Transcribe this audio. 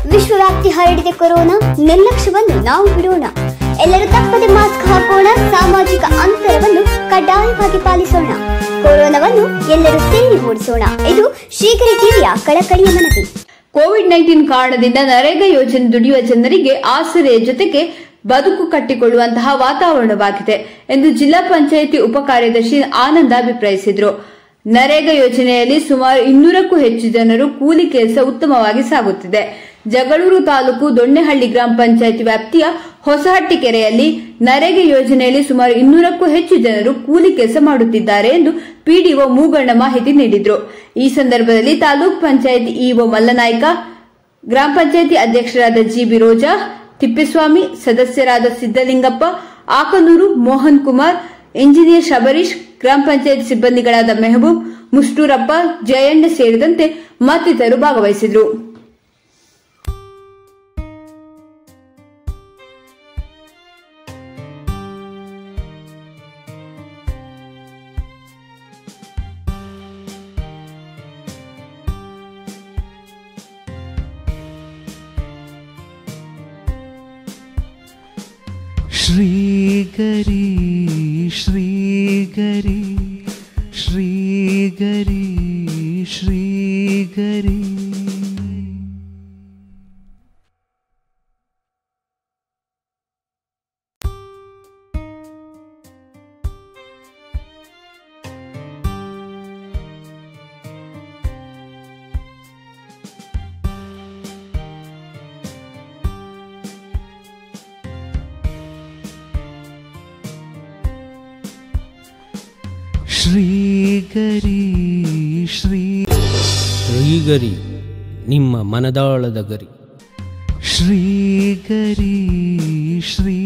ವಿಶ್ವವ್ಯಾಪ್ತಿ ಹರಡಿದೆ ಕೊರೋನಾ ನಿರ್ಲಕ್ಷ್ಯವನ್ನು ನಾವು ಬಿಡೋಣ ಎಲ್ಲರೂ ತಪ್ಪದೆ ಮಾಸ್ಕ್ ಹಾಕೋಣ ಸಾಮಾಜಿಕ ಅಂತರವನ್ನು ಕಡ್ಡಾಯವಾಗಿ ಪಾಲಿಸೋಣ ಕೊರೋನಾವನ್ನು ಎಲ್ಲರೂ ಸೇರಿ ಓಡಿಸೋಣ ಇದು ಶೀಘ್ರ ಟಿವಿಯ ಕಳಕಳಿಯ ಮನವಿ ಕೋವಿಡ್ ನೈನ್ಟೀನ್ ಕಾರಣದಿಂದ ನರೇಗಾ ಯೋಜನೆ ದುಡಿಯುವ ಜನರಿಗೆ ಆಸರೆಯ ಜೊತೆಗೆ ಬದುಕು ಕಟ್ಟಿಕೊಳ್ಳುವಂತಹ ವಾತಾವರಣವಾಗಿದೆ ಎಂದು ಜಿಲ್ಲಾ ಪಂಚಾಯಿತಿ ಉಪ ಕಾರ್ಯದರ್ಶಿ ಆನಂದ ಅಭಿಪ್ರಾಯಿಸಿದರು ನರೇಗಾ ಯೋಜನೆಯಲ್ಲಿ ಸುಮಾರು ಇನ್ನೂರಕ್ಕೂ ಹೆಚ್ಚು ಜನರು ಕೂಲಿ ಕೆಲಸ ಉತ್ತಮವಾಗಿ ಸಾಗುತ್ತಿದೆ ಜಗಳೂರು ತಾಲೂಕು ದೊಣ್ಣೆಹಳ್ಳಿ ಗ್ರಾಮ ಪಂಚಾಯಿತಿ ವ್ಯಾಪ್ತಿಯ ಹೊಸಹಟ್ಟಿ ಕೆರೆಯಲ್ಲಿ ನರೇಗಾ ಯೋಜನೆಯಲ್ಲಿ ಸುಮಾರು ಇನ್ನೂರಕ್ಕೂ ಹೆಚ್ಚು ಜನರು ಕೂಲಿ ಕೆಲಸ ಮಾಡುತ್ತಿದ್ದಾರೆ ಎಂದು ಪಿಡಿಒ ಮೂಗಣ್ಣ ಮಾಹಿತಿ ನೀಡಿದ್ರು ಈ ಸಂದರ್ಭದಲ್ಲಿ ತಾಲೂಕ್ ಪಂಚಾಯಿತಿ ಇಒ ಮಲ್ಲನಾಯ್ಕ ಗ್ರಾಮ ಪಂಚಾಯಿತಿ ಅಧ್ಯಕ್ಷರಾದ ಜಿಬಿ ರೋಜಾ ತಿಪ್ಪೇಸ್ವಾಮಿ ಸದಸ್ಯರಾದ ಸಿದ್ದಲಿಂಗಪ್ಪ ಆಕನೂರು ಮೋಹನ್ ಕುಮಾರ್ ಇಂಜಿನಿಯರ್ ಶಬರೀಶ್ ಗ್ರಾಮ ಪಂಚಾಯತ್ ಸಿಬ್ಬಂದಿಗಳಾದ ಮೆಹಬೂಬ್ ಮುಷ್ಟೂರಪ್ಪ ಜಯಣ್ಣ ಸೇರಿದಂತೆ ಮತ್ತಿತರರು ಭಾಗವಹಿಸಿದರು श्रीगरी श्रीगरी श्रीगरी श्रीगरी ಶ್ರೀಗರಿ ಶ್ರೀ ಶ್ರೀಗರಿ ನಿಮ್ಮ ಮನದಾಳದ ಗರಿ ಶ್ರೀಗರಿ ಶ್ರೀ